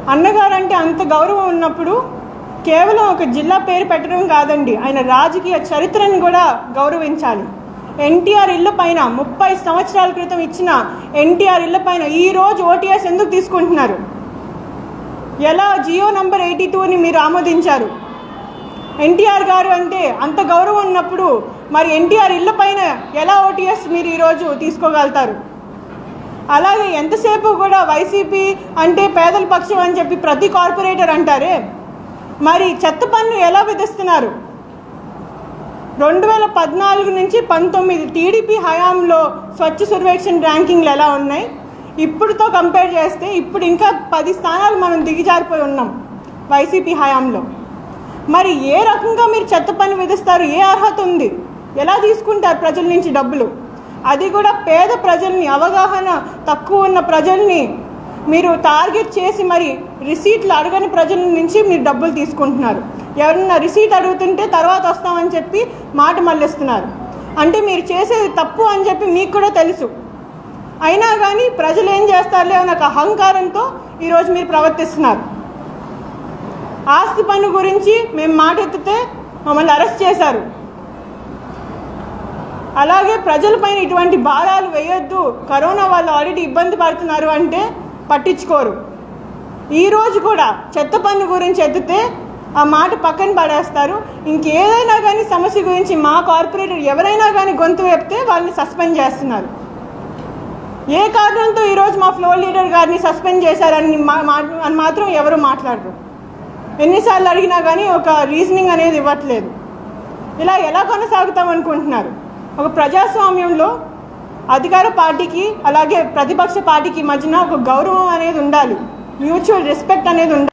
అన్నగారు అంటే అంత గౌరవం ఉన్నప్పుడు కేవలం ఒక జిల్లా పేరు పెట్టడం కాదండి ఆయన రాజకీయ చరిత్రను కూడా గౌరవించాలి ఎన్టీఆర్ ఇళ్ల పైన ముప్పై సంవత్సరాల క్రితం ఇచ్చిన ఎన్టీఆర్ ఇళ్ల పైన ఈ రోజు ఓటీఎస్ ఎందుకు తీసుకుంటున్నారు ఎలా జియో నంబర్ ఎయిటీ టూని మీరు ఆమోదించారు ఎన్టీఆర్ గారు అంటే అంత గౌరవం ఉన్నప్పుడు మరి ఎన్టీఆర్ ఇళ్ల పైన ఎలా ఓటీఎస్ మీరు ఈరోజు తీసుకోగలుగుతారు అలాగే ఎంతసేపు కూడా వైసీపీ అంటే పేదల పక్షం అని చెప్పి ప్రతి కార్పొరేటర్ అంటారే మరి చెత్త పన్ను ఎలా విధిస్తున్నారు రెండు వేల పద్నాలుగు నుంచి పంతొమ్మిది టీడీపీ హయాంలో స్వచ్ఛ సర్వేక్షణ్ ర్యాంకింగ్లు ఎలా ఉన్నాయి ఇప్పుడుతో కంపేర్ చేస్తే ఇప్పుడు ఇంకా పది స్థానాలు మనం దిగజారిపోయి ఉన్నాం వైసీపీ హయాంలో మరి ఏ రకంగా మీరు చెత్త పన్ను విధిస్తారు ఏ అర్హత ఉంది ఎలా తీసుకుంటారు ప్రజల నుంచి డబ్బులు అది కూడా పేద ప్రజల్ని అవగాహన తక్కువ ఉన్న ప్రజల్ని మీరు టార్గెట్ చేసి మరి రిసీట్లు అడగని ప్రజల నుంచి మీరు డబ్బులు తీసుకుంటున్నారు ఎవరన్నా రిసీట్ అడుగుతుంటే తర్వాత వస్తామని చెప్పి మాట మళ్ళిస్తున్నారు అంటే మీరు చేసేది తప్పు అని చెప్పి మీకు కూడా తెలుసు అయినా కానీ ప్రజలు ఏం చేస్తారులే అన్న ఒక అహంకారంతో ఈరోజు మీరు ప్రవర్తిస్తున్నారు ఆస్తి పన్ను గురించి మేము మాట ఎత్తితే మమ్మల్ని అరెస్ట్ చేశారు అలాగే ప్రజలపైన ఇటువంటి భారాలు వేయొద్దు కరోనా వాళ్ళు ఆల్రెడీ ఇబ్బంది పడుతున్నారు అంటే పట్టించుకోరు ఈ రోజు కూడా చెత్త పన్ను గురించి ఎత్తితే ఆ మాట పక్కన పడేస్తారు ఇంకేదైనా కానీ సమస్య గురించి మా కార్పొరేటర్ ఎవరైనా కానీ గొంతు వేపితే వాళ్ళని సస్పెండ్ చేస్తున్నారు ఏ కారణంతో ఈరోజు మా ఫ్లోర్ లీడర్ గారిని సస్పెండ్ చేశారని మా- మా- అని మాత్రం ఎవరు మాట్లాడరు ఎన్నిసార్లు అడిగినా కానీ ఒక రీజనింగ్ అనేది ఇవ్వట్లేదు ఇలా ఎలా కొనసాగుతాం అనుకుంటున్నారు ఒక ప్రజాస్వామ్యంలో అధికార పార్టీకి అలాగే ప్రతిపక్ష పార్టీకి మధ్యన ఒక గౌరవం అనేది ఉండాలి మ్యూచువల్ రెస్పెక్ట్ అనేది ఉండాలి